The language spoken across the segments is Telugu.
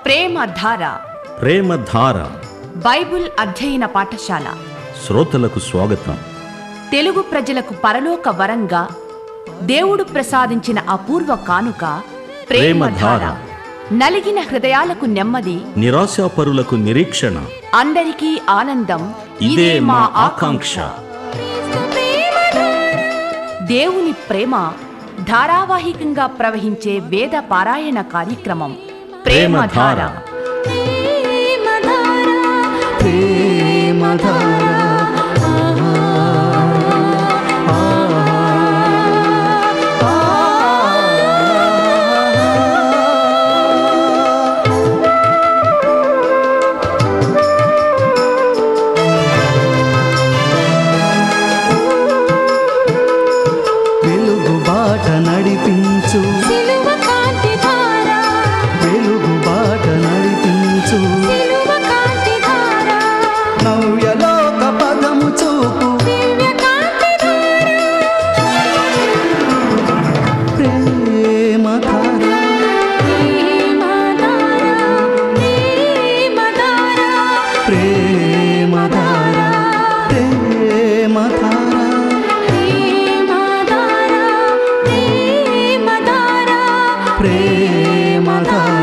ప్రేమధార ప్రేమధార బైబిల్ అధ్యయన పాఠశాల శ్రోతలకు స్వాగతం తెలుగు ప్రజలకు పరలోక వరంగా దేవుడు ప్రసాదించిన అపూర్వ కానుక ప్రేమధార ప్రేమధార. నలిగిన హృదయాలకు నెమ్మది నిరాశాపరులకు నిరీక్షణ అందరికీ ఆనందం ఇదే మా ఆకాంక్ష దేవుని ప్రేమ ధారావాహికంగా ప్రవహించే వేద పారాయణ కార్యక్రమం ప్రేమధార వెలుగు బాట నడిపించు సిలువ కాంతి ధార వెలుగు బాట నడిపించు సిలువ కాంతి ధార నవ్యలోక పదము చూపు దివ్య కాంతి ధార ప్రేమ ధార ప్రేమ ధార ప్రేమ ధార ప్రేమ ధార ప్రేమ ధార ప్రేమ ధార ప్రేమ ధార ప్రేమ ధార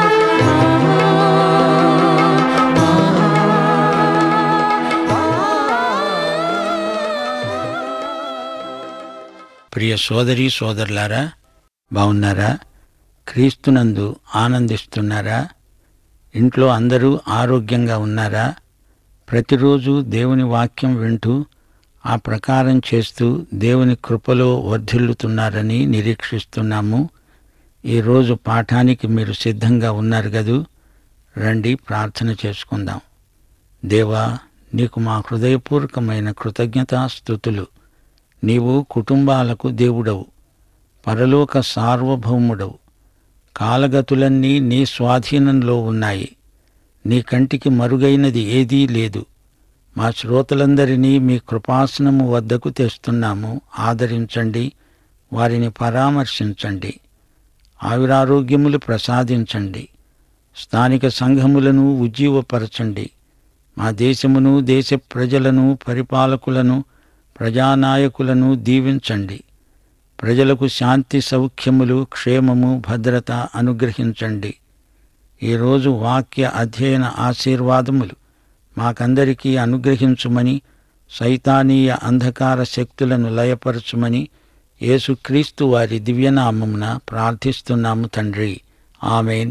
ప్రియ సోదరి సోదరులారా బాగున్నారా క్రీస్తునందు ఆనందిస్తున్నారా ఇంట్లో అందరూ ఆరోగ్యంగా ఉన్నారా ప్రతిరోజు దేవుని వాక్యం వింటూ ఆ ప్రకారం చేస్తూ దేవుని కృపలో వర్ధిల్లుతున్నారని నిరీక్షిస్తున్నాము ఈరోజు పాఠానికి మీరు సిద్ధంగా ఉన్నారు గదూ రండి ప్రార్థన చేసుకుందాం దేవా నీకు మా హృదయపూర్వకమైన కృతజ్ఞతాస్థుతులు నీవు కుటుంబాలకు దేవుడవు పరలోక సార్వభౌముడవు కాలగతులన్నీ నీ స్వాధీనంలో ఉన్నాయి నీ కంటికి మరుగైనది ఏదీ లేదు మా శ్రోతలందరినీ మీ కృపాసనము వద్దకు తెస్తున్నాము ఆదరించండి వారిని పరామర్శించండి ఆయురారోగ్యములు ప్రసాదించండి స్థానిక సంఘములను ఉజ్జీవపరచండి మా దేశమును దేశ ప్రజలను పరిపాలకులను ప్రజానాయకులను దీవించండి ప్రజలకు శాంతి సౌఖ్యములు క్షేమము భద్రత అనుగ్రహించండి ఈరోజు వాక్య అధ్యయన ఆశీర్వాదములు మాకందరికీ అనుగ్రహించుమని సైతానీయ అంధకార శక్తులను లయపరచుమని యేసుక్రీస్తు వారి దివ్యనామమున ప్రార్థిస్తున్నాము తండ్రి ఆమెన్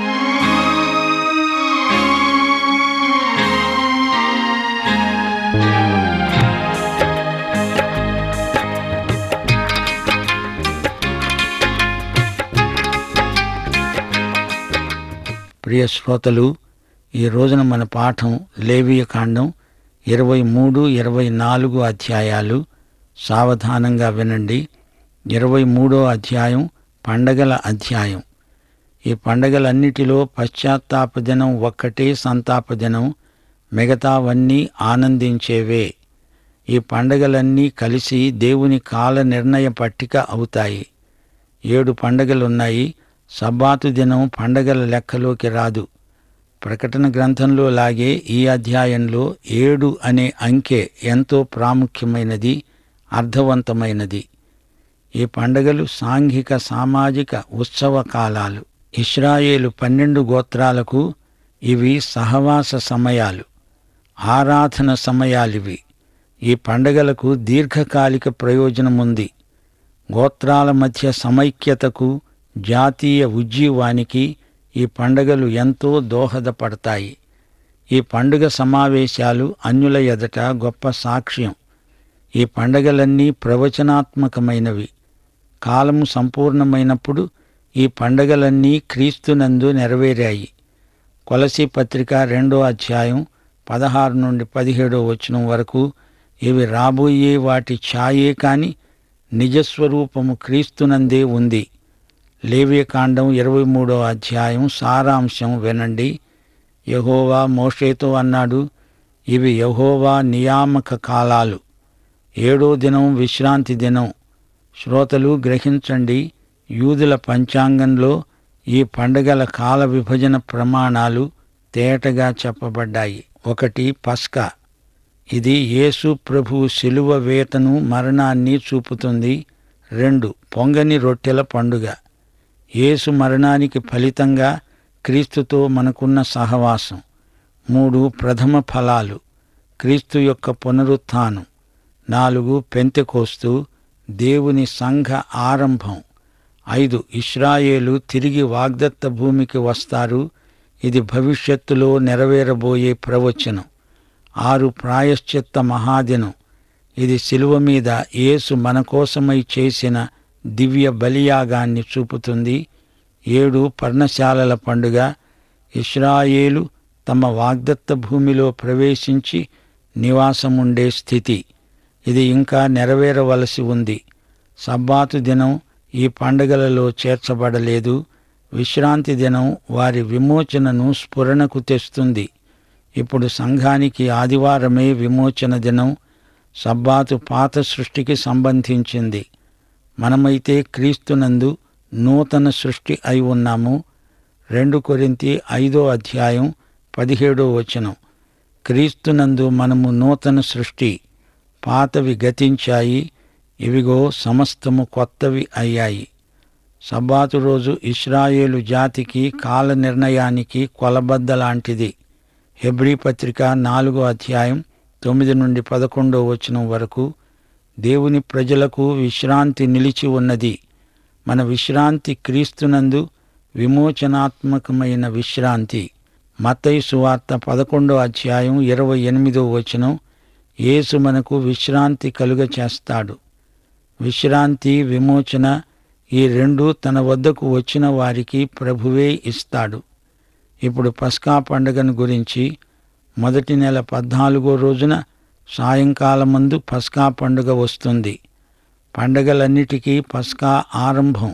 ప్రియ శ్రోతలు ఈ రోజున మన పాఠం లేవియ కాండం ఇరవై మూడు ఇరవై నాలుగు అధ్యాయాలు సావధానంగా వినండి ఇరవై మూడో అధ్యాయం పండగల అధ్యాయం ఈ పండగలన్నిటిలో పశ్చాత్తాప దినం ఒక్కటే సంతాప దినం మిగతావన్నీ ఆనందించేవే ఈ పండగలన్నీ కలిసి దేవుని కాల నిర్ణయ పట్టిక అవుతాయి ఏడు పండగలున్నాయి సబ్బాతు దినం పండగల లెక్కలోకి రాదు ప్రకటన గ్రంథంలో లాగే ఈ అధ్యాయంలో ఏడు అనే అంకె ఎంతో ప్రాముఖ్యమైనది అర్థవంతమైనది ఈ పండగలు సాంఘిక సామాజిక ఉత్సవ కాలాలు ఇస్రాయేలు పన్నెండు గోత్రాలకు ఇవి సహవాస సమయాలు ఆరాధన సమయాలివి ఈ పండగలకు దీర్ఘకాలిక ప్రయోజనముంది గోత్రాల మధ్య సమైక్యతకు జాతీయ ఉజ్జీవానికి ఈ పండగలు ఎంతో దోహదపడతాయి ఈ పండుగ సమావేశాలు అన్యుల ఎదట గొప్ప సాక్ష్యం ఈ పండగలన్నీ ప్రవచనాత్మకమైనవి కాలము సంపూర్ణమైనప్పుడు ఈ పండగలన్నీ క్రీస్తునందు నెరవేరాయి కొలసి పత్రిక రెండో అధ్యాయం పదహారు నుండి పదిహేడో వచనం వరకు ఇవి రాబోయే వాటి ఛాయే కాని నిజస్వరూపము క్రీస్తునందే ఉంది లేవ్యకాండం ఇరవై మూడో అధ్యాయం సారాంశం వినండి యహోవా మోషేతో అన్నాడు ఇవి యహోవా నియామక కాలాలు ఏడో దినం విశ్రాంతి దినం శ్రోతలు గ్రహించండి యూదుల పంచాంగంలో ఈ పండగల కాల విభజన ప్రమాణాలు తేటగా చెప్పబడ్డాయి ఒకటి పస్కా ఇది యేసు ప్రభు శిలువ వేతను మరణాన్ని చూపుతుంది రెండు పొంగని రొట్టెల పండుగ యేసు మరణానికి ఫలితంగా క్రీస్తుతో మనకున్న సహవాసం మూడు ప్రథమ ఫలాలు క్రీస్తు యొక్క పునరుత్థానం నాలుగు పెంతెకోస్తు దేవుని సంఘ ఆరంభం ఐదు ఇస్రాయేలు తిరిగి వాగ్దత్త భూమికి వస్తారు ఇది భవిష్యత్తులో నెరవేరబోయే ప్రవచనం ఆరు ప్రాయశ్చిత్త మహాదినం ఇది శిలువ మీద యేసు మన కోసమై చేసిన దివ్య బలియాగాన్ని చూపుతుంది ఏడు పర్ణశాలల పండుగ ఇస్రాయేలు తమ వాగ్దత్త భూమిలో ప్రవేశించి నివాసముండే స్థితి ఇది ఇంకా నెరవేరవలసి ఉంది సబ్బాతు దినం ఈ పండుగలలో చేర్చబడలేదు విశ్రాంతి దినం వారి విమోచనను స్ఫురణకు తెస్తుంది ఇప్పుడు సంఘానికి ఆదివారమే విమోచన దినం సబ్బాతు పాత సృష్టికి సంబంధించింది మనమైతే క్రీస్తునందు నూతన సృష్టి అయి ఉన్నాము రెండు కొరింతి ఐదో అధ్యాయం పదిహేడో వచనం క్రీస్తునందు మనము నూతన సృష్టి పాతవి గతించాయి ఇవిగో సమస్తము కొత్తవి అయ్యాయి సబ్బాతు రోజు ఇస్రాయేలు జాతికి కాల నిర్ణయానికి కొలబద్ద లాంటిది హెబ్రీ పత్రిక నాలుగో అధ్యాయం తొమ్మిది నుండి పదకొండో వచనం వరకు దేవుని ప్రజలకు విశ్రాంతి నిలిచి ఉన్నది మన విశ్రాంతి క్రీస్తునందు విమోచనాత్మకమైన విశ్రాంతి మత్తయి సువార్త పదకొండో అధ్యాయం ఇరవై ఎనిమిదో వచనం యేసు మనకు విశ్రాంతి కలుగ చేస్తాడు విశ్రాంతి విమోచన ఈ రెండు తన వద్దకు వచ్చిన వారికి ప్రభువే ఇస్తాడు ఇప్పుడు పస్కా పండుగను గురించి మొదటి నెల పద్నాలుగో రోజున సాయంకాలమందు పస్కా పండుగ వస్తుంది పండగలన్నిటికీ పస్కా ఆరంభం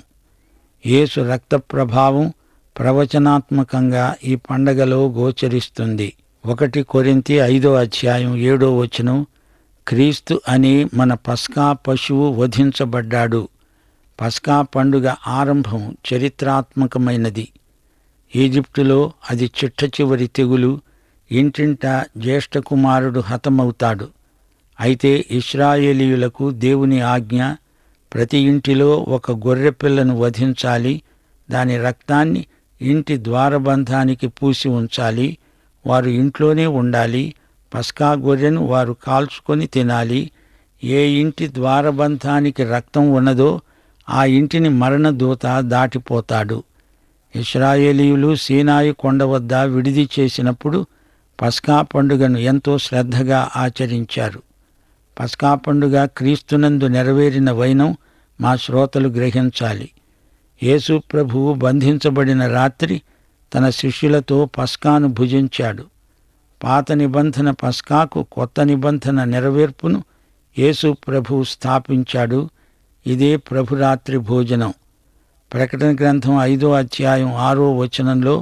యేసు రక్త ప్రభావం ప్రవచనాత్మకంగా ఈ పండగలో గోచరిస్తుంది ఒకటి కొరింతి ఐదో అధ్యాయం ఏడో వచనం క్రీస్తు అని మన పస్కా పశువు వధించబడ్డాడు పస్కా పండుగ ఆరంభం చరిత్రాత్మకమైనది ఈజిప్టులో అది చిట్ట చివరి తెగులు ఇంటింట జ్యేష్ఠ కుమారుడు హతమవుతాడు అయితే ఇస్రాయేలీయులకు దేవుని ఆజ్ఞ ప్రతి ఇంటిలో ఒక గొర్రె పిల్లను వధించాలి దాని రక్తాన్ని ఇంటి ద్వారబంధానికి పూసి ఉంచాలి వారు ఇంట్లోనే ఉండాలి పస్కా గొర్రెను వారు కాల్చుకొని తినాలి ఏ ఇంటి ద్వారబంధానికి రక్తం ఉన్నదో ఆ ఇంటిని మరణదూత దాటిపోతాడు ఇస్రాయేలీయులు సీనాయి కొండ వద్ద విడిది చేసినప్పుడు పస్కా పండుగను ఎంతో శ్రద్ధగా ఆచరించారు పస్కా పండుగ క్రీస్తునందు నెరవేరిన వైనం మా శ్రోతలు గ్రహించాలి యేసు ప్రభువు బంధించబడిన రాత్రి తన శిష్యులతో పస్కాను భుజించాడు పాత నిబంధన పస్కాకు కొత్త నిబంధన నెరవేర్పును యేసు ప్రభువు స్థాపించాడు ఇదే ప్రభురాత్రి భోజనం ప్రకటన గ్రంథం ఐదో అధ్యాయం ఆరో వచనంలో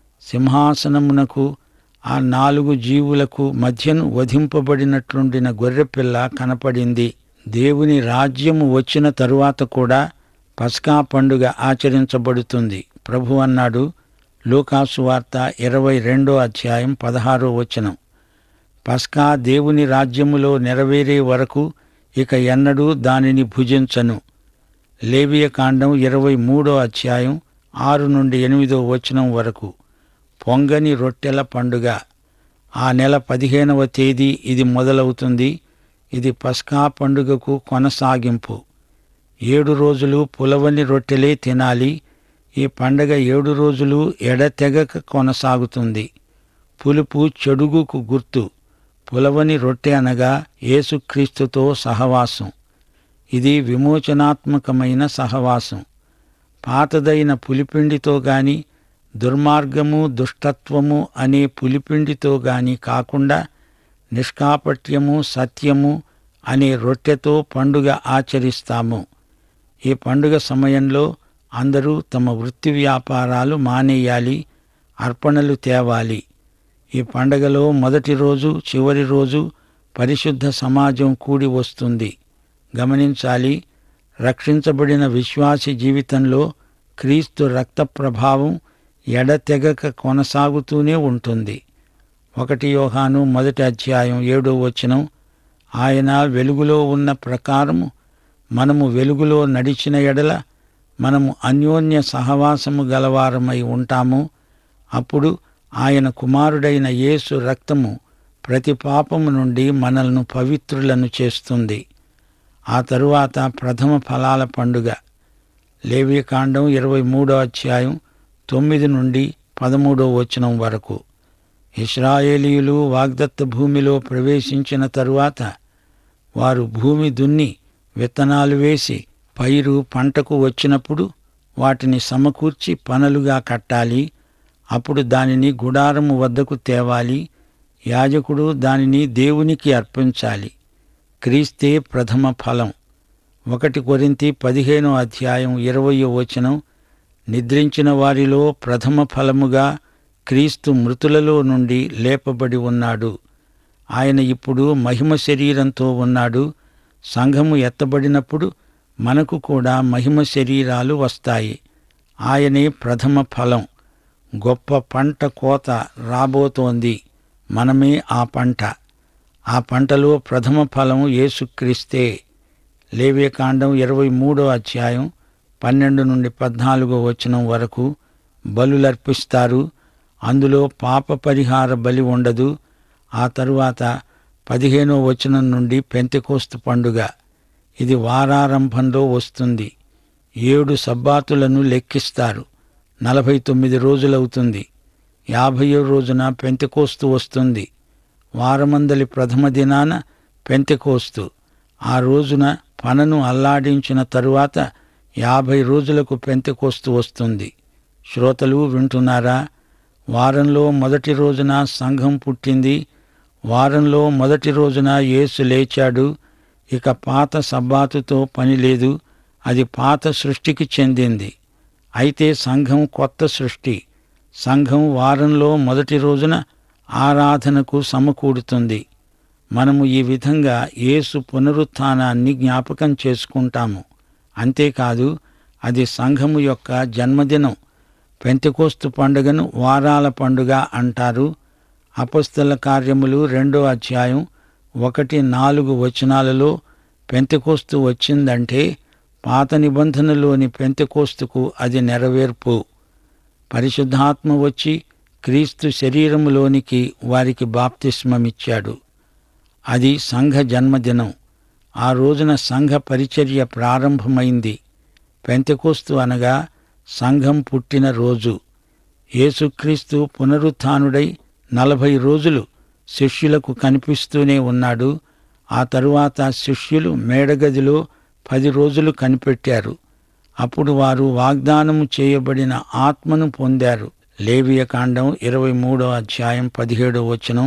సింహాసనమునకు ఆ నాలుగు జీవులకు మధ్యను వధింపబడినట్లుండిన గొర్రెపిల్ల కనపడింది దేవుని రాజ్యము వచ్చిన తరువాత కూడా పస్కా పండుగ ఆచరించబడుతుంది ప్రభు అన్నాడు లూకాసు వార్త ఇరవై రెండో అధ్యాయం పదహారో వచనం పస్కా దేవుని రాజ్యములో నెరవేరే వరకు ఇక ఎన్నడూ దానిని భుజించను లేవియ కాండం ఇరవై మూడో అధ్యాయం ఆరు నుండి ఎనిమిదో వచనం వరకు పొంగని రొట్టెల పండుగ ఆ నెల పదిహేనవ తేదీ ఇది మొదలవుతుంది ఇది పస్కా పండుగకు కొనసాగింపు ఏడు రోజులు పులవని రొట్టెలే తినాలి ఈ పండగ ఏడు రోజులు ఎడతెగక కొనసాగుతుంది పులుపు చెడుగుకు గుర్తు పులవని రొట్టె అనగా యేసుక్రీస్తుతో సహవాసం ఇది విమోచనాత్మకమైన సహవాసం పాతదైన పులిపిండితో గాని దుర్మార్గము దుష్టత్వము అనే పులిపిండితో గాని కాకుండా నిష్కాపట్యము సత్యము అనే రొట్టెతో పండుగ ఆచరిస్తాము ఈ పండుగ సమయంలో అందరూ తమ వృత్తి వ్యాపారాలు మానేయాలి అర్పణలు తేవాలి ఈ పండగలో మొదటి రోజు చివరి రోజు పరిశుద్ధ సమాజం కూడి వస్తుంది గమనించాలి రక్షించబడిన విశ్వాసి జీవితంలో క్రీస్తు రక్త ప్రభావం ఎడతెగక కొనసాగుతూనే ఉంటుంది ఒకటి యోహాను మొదటి అధ్యాయం ఏడో వచనం ఆయన వెలుగులో ఉన్న ప్రకారము మనము వెలుగులో నడిచిన ఎడల మనము అన్యోన్య సహవాసము గలవారమై ఉంటాము అప్పుడు ఆయన కుమారుడైన యేసు రక్తము ప్రతి పాపము నుండి మనల్ని పవిత్రులను చేస్తుంది ఆ తరువాత ప్రథమ ఫలాల పండుగ లేవికాండం ఇరవై మూడో అధ్యాయం తొమ్మిది నుండి పదమూడో వచనం వరకు ఇస్రాయేలీయులు వాగ్దత్త భూమిలో ప్రవేశించిన తరువాత వారు భూమి దున్ని విత్తనాలు వేసి పైరు పంటకు వచ్చినప్పుడు వాటిని సమకూర్చి పనలుగా కట్టాలి అప్పుడు దానిని గుడారము వద్దకు తేవాలి యాజకుడు దానిని దేవునికి అర్పించాలి క్రీస్తే ప్రథమ ఫలం ఒకటి కొరింతి పదిహేనో అధ్యాయం ఇరవయో వచనం నిద్రించిన వారిలో ప్రథమ ఫలముగా క్రీస్తు మృతులలో నుండి లేపబడి ఉన్నాడు ఆయన ఇప్పుడు మహిమ శరీరంతో ఉన్నాడు సంఘము ఎత్తబడినప్పుడు మనకు కూడా మహిమ శరీరాలు వస్తాయి ఆయనే ప్రథమ ఫలం గొప్ప పంట కోత రాబోతోంది మనమే ఆ పంట ఆ పంటలో ప్రథమ ఫలం యేసుక్రీస్తే లేవ్యకాండం ఇరవై మూడో అధ్యాయం పన్నెండు నుండి పద్నాలుగో వచనం వరకు బలులర్పిస్తారు అందులో పాప పరిహార బలి ఉండదు ఆ తరువాత పదిహేనో వచనం నుండి పెంతెకోస్తు పండుగ ఇది వారారంభంలో వస్తుంది ఏడు సబ్బాతులను లెక్కిస్తారు నలభై తొమ్మిది రోజులవుతుంది యాభయో రోజున పెంతెకోస్తు వస్తుంది వారమందలి ప్రథమ దినాన పెంతెకోస్తు ఆ రోజున పనను అల్లాడించిన తరువాత యాభై రోజులకు పెంతెకోస్తు వస్తుంది శ్రోతలు వింటున్నారా వారంలో మొదటి రోజున సంఘం పుట్టింది వారంలో మొదటి రోజున యేసు లేచాడు ఇక పాత సబ్బాతుతో పని లేదు అది పాత సృష్టికి చెందింది అయితే సంఘం కొత్త సృష్టి సంఘం వారంలో మొదటి రోజున ఆరాధనకు సమకూడుతుంది మనము ఈ విధంగా యేసు పునరుత్థానాన్ని జ్ఞాపకం చేసుకుంటాము అంతేకాదు అది సంఘము యొక్క జన్మదినం పెంతెకోస్తు పండుగను వారాల పండుగ అంటారు అపస్తుల కార్యములు రెండో అధ్యాయం ఒకటి నాలుగు వచనాలలో పెంతెకోస్తు వచ్చిందంటే పాత నిబంధనలోని పెంతెకోస్తుకు అది నెరవేర్పు పరిశుద్ధాత్మ వచ్చి క్రీస్తు శరీరములోనికి వారికి బాప్తిస్మమిచ్చాడు అది సంఘ జన్మదినం ఆ రోజున సంఘ పరిచర్య ప్రారంభమైంది పెంతెకోస్తు అనగా సంఘం పుట్టిన రోజు యేసుక్రీస్తు పునరుత్థానుడై నలభై రోజులు శిష్యులకు కనిపిస్తూనే ఉన్నాడు ఆ తరువాత శిష్యులు మేడగదిలో పది రోజులు కనిపెట్టారు అప్పుడు వారు వాగ్దానము చేయబడిన ఆత్మను పొందారు లేవియకాండం ఇరవై మూడో అధ్యాయం పదిహేడో వచనం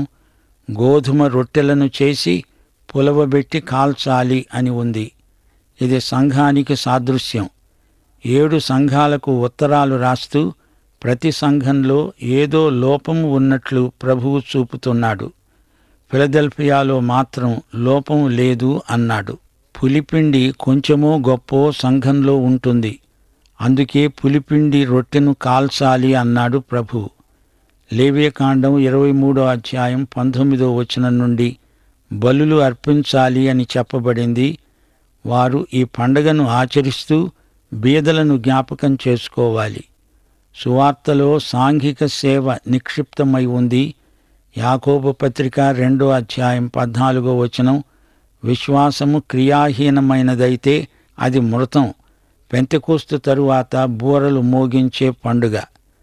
గోధుమ రొట్టెలను చేసి పులవబెట్టి కాల్చాలి అని ఉంది ఇది సంఘానికి సాదృశ్యం ఏడు సంఘాలకు ఉత్తరాలు రాస్తూ ప్రతి సంఘంలో ఏదో లోపము ఉన్నట్లు ప్రభువు చూపుతున్నాడు ఫిలదెల్ఫియాలో మాత్రం లోపం లేదు అన్నాడు పులిపిండి కొంచెమో గొప్పో సంఘంలో ఉంటుంది అందుకే పులిపిండి రొట్టెను కాల్చాలి అన్నాడు ప్రభు లేవ్యకాండం ఇరవై మూడో అధ్యాయం పంతొమ్మిదో వచనం నుండి బలులు అర్పించాలి అని చెప్పబడింది వారు ఈ పండగను ఆచరిస్తూ బీదలను జ్ఞాపకం చేసుకోవాలి సువార్తలో సాంఘిక సేవ నిక్షిప్తమై ఉంది యాకోబు పత్రిక రెండో అధ్యాయం పద్నాలుగో వచనం విశ్వాసము క్రియాహీనమైనదైతే అది మృతం పెంతెకోస్తు తరువాత బూరలు మోగించే పండుగ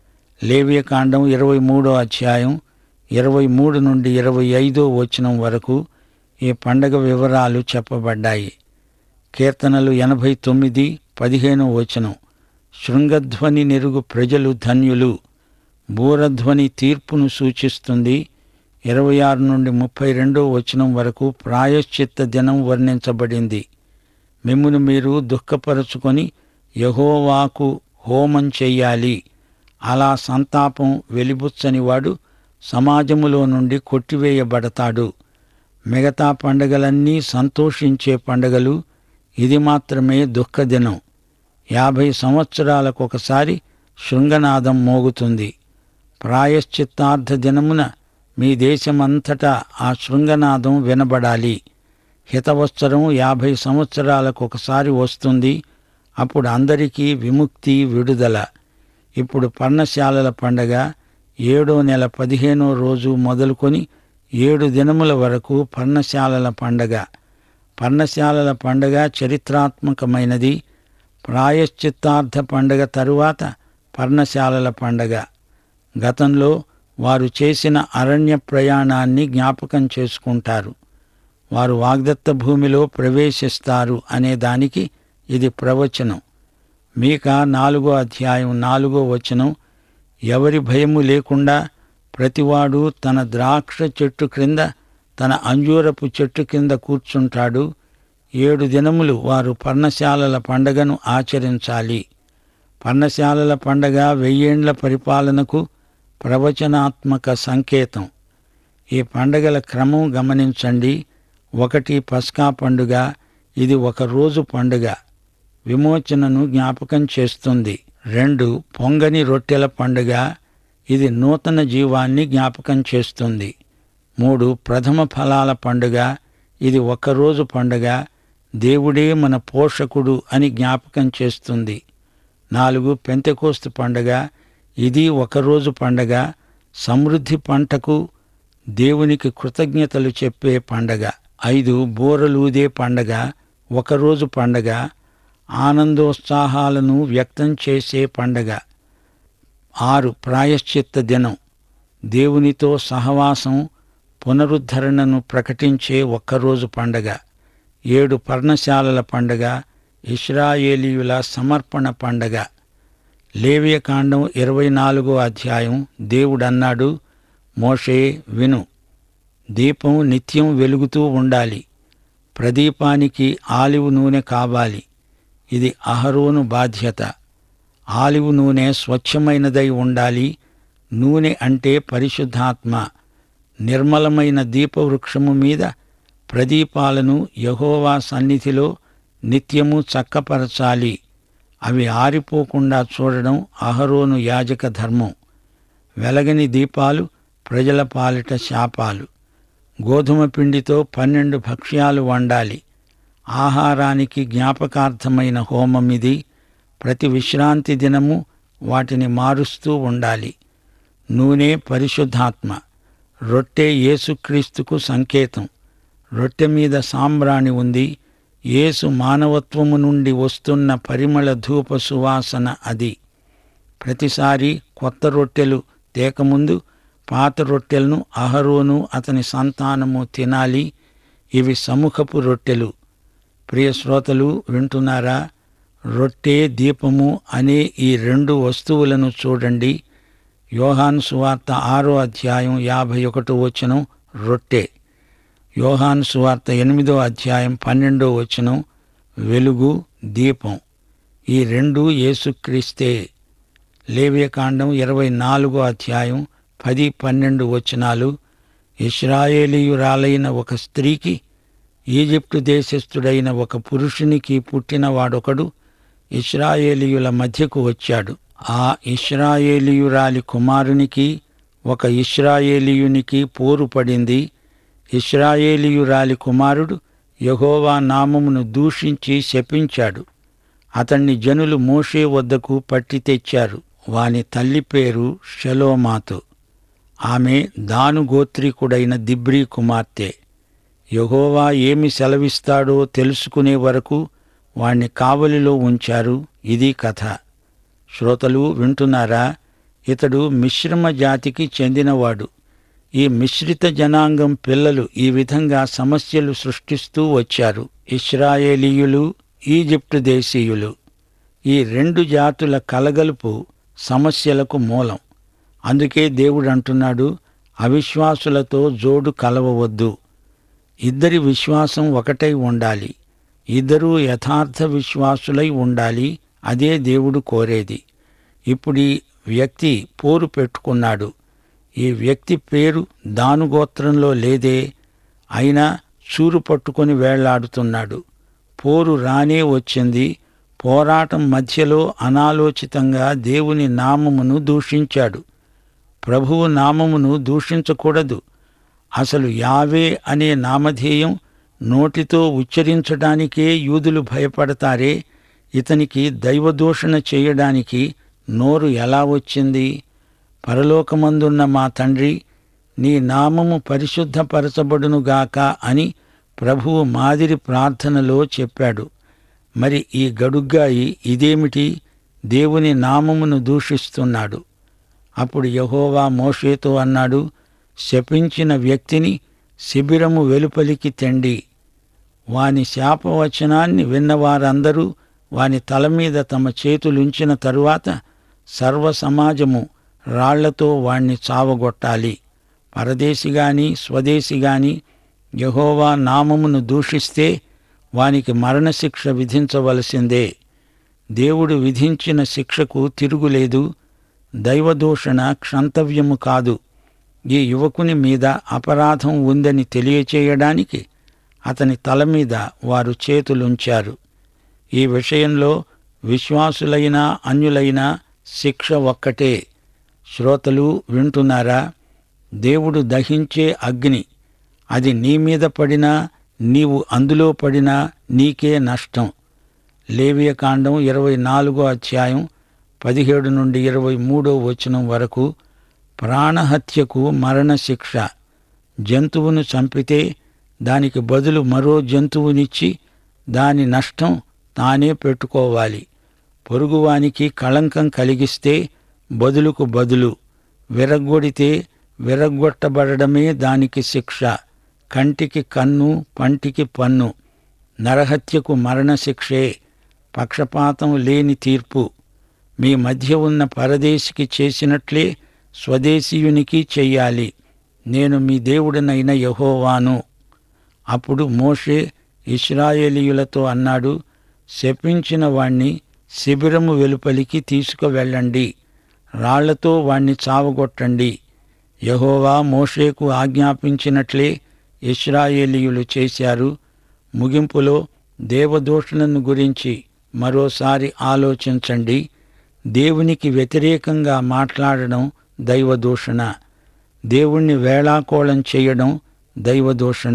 లేవ్యకాండం ఇరవై మూడో అధ్యాయం ఇరవై మూడు నుండి ఇరవై ఐదో వచనం వరకు ఈ పండగ వివరాలు చెప్పబడ్డాయి కీర్తనలు ఎనభై తొమ్మిది పదిహేనో వచనం శృంగధ్వని నెరుగు ప్రజలు ధన్యులు బూరధ్వని తీర్పును సూచిస్తుంది ఇరవై ఆరు నుండి ముప్పై రెండో వచనం వరకు ప్రాయశ్చిత్త దినం వర్ణించబడింది మిమ్మును మీరు దుఃఖపరచుకొని యహోవాకు హోమం చెయ్యాలి అలా సంతాపం వెలిబుచ్చనివాడు సమాజములో నుండి కొట్టివేయబడతాడు మిగతా పండగలన్నీ సంతోషించే పండగలు ఇది మాత్రమే దుఃఖదినం యాభై సంవత్సరాలకు ఒకసారి శృంగనాదం మోగుతుంది ప్రాయశ్చిత్తార్థ దినమున మీ దేశమంతటా ఆ శృంగనాదం వినబడాలి హితవత్సరం యాభై సంవత్సరాలకు ఒకసారి వస్తుంది అప్పుడు అందరికీ విముక్తి విడుదల ఇప్పుడు పర్ణశాలల పండగ ఏడో నెల పదిహేనో రోజు మొదలుకొని ఏడు దినముల వరకు పర్ణశాలల పండగ పర్ణశాలల పండగ చరిత్రాత్మకమైనది ప్రాయశ్చిత్తార్థ పండగ తరువాత పర్ణశాలల పండగ గతంలో వారు చేసిన అరణ్య ప్రయాణాన్ని జ్ఞాపకం చేసుకుంటారు వారు వాగ్దత్త భూమిలో ప్రవేశిస్తారు అనే దానికి ఇది ప్రవచనం మీక నాలుగో అధ్యాయం నాలుగో వచనం ఎవరి భయము లేకుండా ప్రతివాడు తన ద్రాక్ష చెట్టు క్రింద తన అంజూరపు చెట్టు కింద కూర్చుంటాడు ఏడు దినములు వారు పర్ణశాలల పండగను ఆచరించాలి పర్ణశాలల పండగ వెయ్యేండ్ల పరిపాలనకు ప్రవచనాత్మక సంకేతం ఈ పండగల క్రమం గమనించండి ఒకటి పస్కా పండుగ ఇది ఒక రోజు పండుగ విమోచనను జ్ఞాపకం చేస్తుంది రెండు పొంగని రొట్టెల పండుగ ఇది నూతన జీవాన్ని జ్ఞాపకం చేస్తుంది మూడు ప్రథమ ఫలాల పండుగ ఇది ఒక్కరోజు పండుగ దేవుడే మన పోషకుడు అని జ్ఞాపకం చేస్తుంది నాలుగు పెంతెకోస్తు పండగ ఇది ఒకరోజు పండగ సమృద్ధి పంటకు దేవునికి కృతజ్ఞతలు చెప్పే పండగ ఐదు బూరలూదే పండగ ఒకరోజు పండగ ఆనందోత్సాహాలను వ్యక్తం చేసే పండగ ఆరు ప్రాయశ్చిత్త దినం దేవునితో సహవాసం పునరుద్ధరణను ప్రకటించే ఒక్కరోజు పండగ ఏడు పర్ణశాలల పండగ ఇస్రాయేలీయుల సమర్పణ పండగ లేవియకాండం ఇరవై నాలుగో అధ్యాయం దేవుడన్నాడు మోషే విను దీపం నిత్యం వెలుగుతూ ఉండాలి ప్రదీపానికి ఆలివ్ నూనె కావాలి ఇది అహరోను బాధ్యత ఆలివ్ నూనె స్వచ్ఛమైనదై ఉండాలి నూనె అంటే పరిశుద్ధాత్మ నిర్మలమైన దీపవృక్షము మీద ప్రదీపాలను యహోవా సన్నిధిలో నిత్యము చక్కపరచాలి అవి ఆరిపోకుండా చూడడం అహరోను యాజక ధర్మం వెలగని దీపాలు ప్రజల పాలిట శాపాలు గోధుమ పిండితో పన్నెండు భక్ష్యాలు వండాలి ఆహారానికి జ్ఞాపకార్థమైన హోమం ఇది ప్రతి విశ్రాంతి దినము వాటిని మారుస్తూ ఉండాలి నూనె పరిశుద్ధాత్మ రొట్టె యేసుక్రీస్తుకు సంకేతం రొట్టె మీద సాంబ్రాణి ఉంది యేసు మానవత్వము నుండి వస్తున్న పరిమళ ధూప సువాసన అది ప్రతిసారి కొత్త రొట్టెలు తేకముందు పాత రొట్టెలను అహరోను అతని సంతానము తినాలి ఇవి సముఖపు రొట్టెలు ప్రియ శ్రోతలు వింటున్నారా రొట్టె దీపము అనే ఈ రెండు వస్తువులను చూడండి యోహాను సువార్త ఆరో అధ్యాయం యాభై ఒకటో వచనం రొట్టె యోహాను సువార్త ఎనిమిదో అధ్యాయం పన్నెండో వచనం వెలుగు దీపం ఈ రెండు యేసుక్రీస్తే లేవ్యకాండం ఇరవై నాలుగో అధ్యాయం పది పన్నెండు వచనాలు ఇస్రాయేలీయురాలైన ఒక స్త్రీకి ఈజిప్టు దేశస్థుడైన ఒక పురుషునికి పుట్టిన వాడొకడు ఇస్రాయేలీయుల మధ్యకు వచ్చాడు ఆ ఇస్రాయేలీయురాలి కుమారునికి ఒక ఇస్రాయేలీయునికి పోరు పడింది ఇస్రాయేలీయురాలి కుమారుడు యహోవా నామమును దూషించి శపించాడు అతన్ని జనులు మోషే వద్దకు పట్టి తెచ్చారు వాని తల్లి పేరు షలోమాతు ఆమె దాను గోత్రీకుడైన దిబ్రీ కుమార్తె యహోవా ఏమి సెలవిస్తాడో తెలుసుకునే వరకు వాణ్ణి కావలిలో ఉంచారు ఇది కథ శ్రోతలు వింటున్నారా ఇతడు మిశ్రమ జాతికి చెందినవాడు ఈ మిశ్రిత జనాంగం పిల్లలు ఈ విధంగా సమస్యలు సృష్టిస్తూ వచ్చారు ఇస్రాయేలీయులు ఈజిప్టు దేశీయులు ఈ రెండు జాతుల కలగలుపు సమస్యలకు మూలం అందుకే దేవుడు అంటున్నాడు అవిశ్వాసులతో జోడు కలవవద్దు ఇద్దరి విశ్వాసం ఒకటై ఉండాలి ఇద్దరూ యథార్థ విశ్వాసులై ఉండాలి అదే దేవుడు కోరేది ఇప్పుడు ఈ వ్యక్తి పోరు పెట్టుకున్నాడు ఈ వ్యక్తి పేరు దానుగోత్రంలో లేదే అయినా చూరు పట్టుకొని వేళ్లాడుతున్నాడు పోరు రానే వచ్చింది పోరాటం మధ్యలో అనాలోచితంగా దేవుని నామమును దూషించాడు ప్రభువు నామమును దూషించకూడదు అసలు యావే అనే నామధేయం నోటితో ఉచ్చరించడానికే యూదులు భయపడతారే ఇతనికి దైవదూషణ చేయడానికి నోరు ఎలా వచ్చింది పరలోకమందున్న మా తండ్రి నీ నామము పరిశుద్ధపరచబడునుగాక అని ప్రభువు మాదిరి ప్రార్థనలో చెప్పాడు మరి ఈ గడుగ్గాయి ఇదేమిటి దేవుని నామమును దూషిస్తున్నాడు అప్పుడు యహోవా మోషేతో అన్నాడు శపించిన వ్యక్తిని శిబిరము వెలుపలికి తెండి వాని శాపవచనాన్ని విన్నవారందరూ వాని తల మీద తమ చేతులుంచిన తరువాత సర్వ సమాజము రాళ్లతో వాణ్ణి చావగొట్టాలి పరదేశిగాని స్వదేశిగాని యహోవా నామమును దూషిస్తే వానికి మరణశిక్ష విధించవలసిందే దేవుడు విధించిన శిక్షకు తిరుగులేదు దైవదూషణ క్షంతవ్యము కాదు ఈ యువకుని మీద అపరాధం ఉందని తెలియచేయడానికి అతని తల మీద వారు చేతులుంచారు ఈ విషయంలో విశ్వాసులైనా అన్యులైనా శిక్ష ఒక్కటే శ్రోతలు వింటున్నారా దేవుడు దహించే అగ్ని అది నీ మీద పడినా నీవు అందులో పడినా నీకే నష్టం లేవియకాండం ఇరవై నాలుగో అధ్యాయం పదిహేడు నుండి ఇరవై మూడో వచనం వరకు ప్రాణహత్యకు మరణశిక్ష జంతువును చంపితే దానికి బదులు మరో జంతువునిచ్చి దాని నష్టం తానే పెట్టుకోవాలి పొరుగువానికి కళంకం కలిగిస్తే బదులుకు బదులు విరగ్గొడితే విరగ్గొట్టబడమే దానికి శిక్ష కంటికి కన్ను పంటికి పన్ను నరహత్యకు మరణశిక్షే పక్షపాతం లేని తీర్పు మీ మధ్య ఉన్న పరదేశికి చేసినట్లే స్వదేశీయునికి చెయ్యాలి నేను మీ దేవుడనైన యహోవాను అప్పుడు మోషే ఇస్రాయేలీయులతో అన్నాడు శపించిన వాణ్ణి శిబిరము వెలుపలికి తీసుకువెళ్ళండి రాళ్లతో వాణ్ణి చావగొట్టండి యహోవా మోషేకు ఆజ్ఞాపించినట్లే ఇస్రాయేలీయులు చేశారు ముగింపులో దేవదూషణను గురించి మరోసారి ఆలోచించండి దేవునికి వ్యతిరేకంగా మాట్లాడడం దైవదూషణ దేవుణ్ణి వేళాకోళం చేయడం దైవదూషణ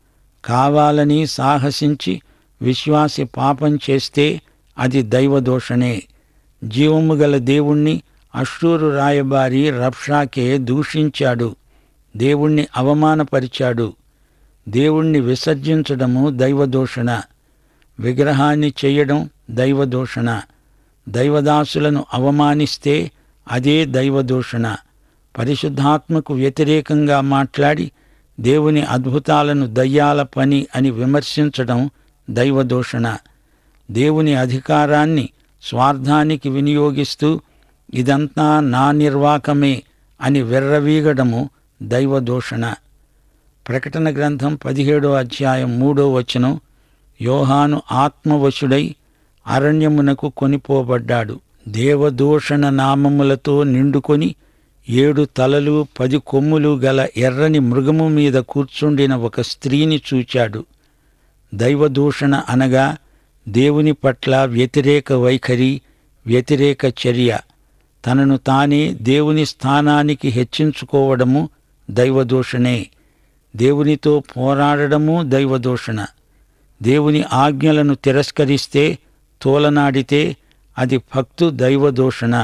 కావాలని సాహసించి విశ్వాసి పాపం చేస్తే అది దైవదోషణే జీవము గల దేవుణ్ణి అశ్షూరు రాయబారి రబ్షాకే దూషించాడు దేవుణ్ణి అవమానపరిచాడు దేవుణ్ణి విసర్జించడము దైవదూషణ విగ్రహాన్ని చెయ్యడం దైవదూషణ దైవదాసులను అవమానిస్తే అదే దైవదూషణ పరిశుద్ధాత్మకు వ్యతిరేకంగా మాట్లాడి దేవుని అద్భుతాలను దయ్యాల పని అని విమర్శించడం దైవదూషణ దేవుని అధికారాన్ని స్వార్థానికి వినియోగిస్తూ ఇదంతా నా నిర్వాకమే అని వెర్రవీగడము దైవదూషణ ప్రకటన గ్రంథం పదిహేడో అధ్యాయం మూడో వచనం యోహాను ఆత్మవశుడై అరణ్యమునకు కొనిపోబడ్డాడు దేవదూషణ నామములతో నిండుకొని ఏడు తలలు పది కొమ్ములు గల ఎర్రని మృగము మీద కూర్చుండిన ఒక స్త్రీని చూచాడు దైవదూషణ అనగా దేవుని పట్ల వ్యతిరేక వైఖరి వ్యతిరేక చర్య తనను తానే దేవుని స్థానానికి హెచ్చించుకోవడము దైవదూషణే దేవునితో పోరాడడము దైవదూషణ దేవుని ఆజ్ఞలను తిరస్కరిస్తే తోలనాడితే అది భక్తు దైవదూషణ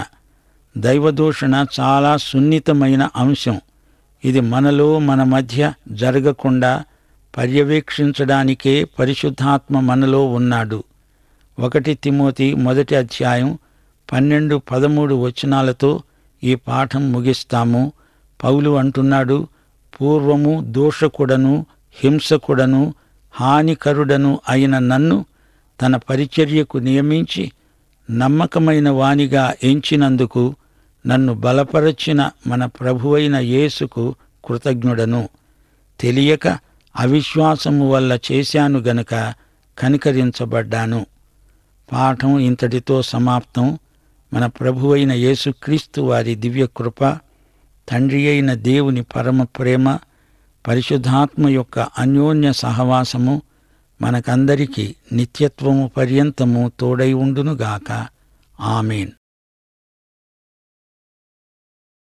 దైవదూషణ చాలా సున్నితమైన అంశం ఇది మనలో మన మధ్య జరగకుండా పర్యవేక్షించడానికే పరిశుద్ధాత్మ మనలో ఉన్నాడు ఒకటి తిమోతి మొదటి అధ్యాయం పన్నెండు పదమూడు వచనాలతో ఈ పాఠం ముగిస్తాము పౌలు అంటున్నాడు పూర్వము దోషకుడను హింసకుడను హానికరుడను అయిన నన్ను తన పరిచర్యకు నియమించి నమ్మకమైన వానిగా ఎంచినందుకు నన్ను బలపరచిన మన ప్రభువైన యేసుకు కృతజ్ఞుడను తెలియక అవిశ్వాసము వల్ల చేశాను గనుక కనికరించబడ్డాను పాఠం ఇంతటితో సమాప్తం మన ప్రభువైన యేసుక్రీస్తు వారి దివ్యకృప తండ్రి అయిన దేవుని పరమ ప్రేమ పరిశుద్ధాత్మ యొక్క అన్యోన్య సహవాసము మనకందరికీ నిత్యత్వము పర్యంతము తోడై ఉండునుగాక ఆమెన్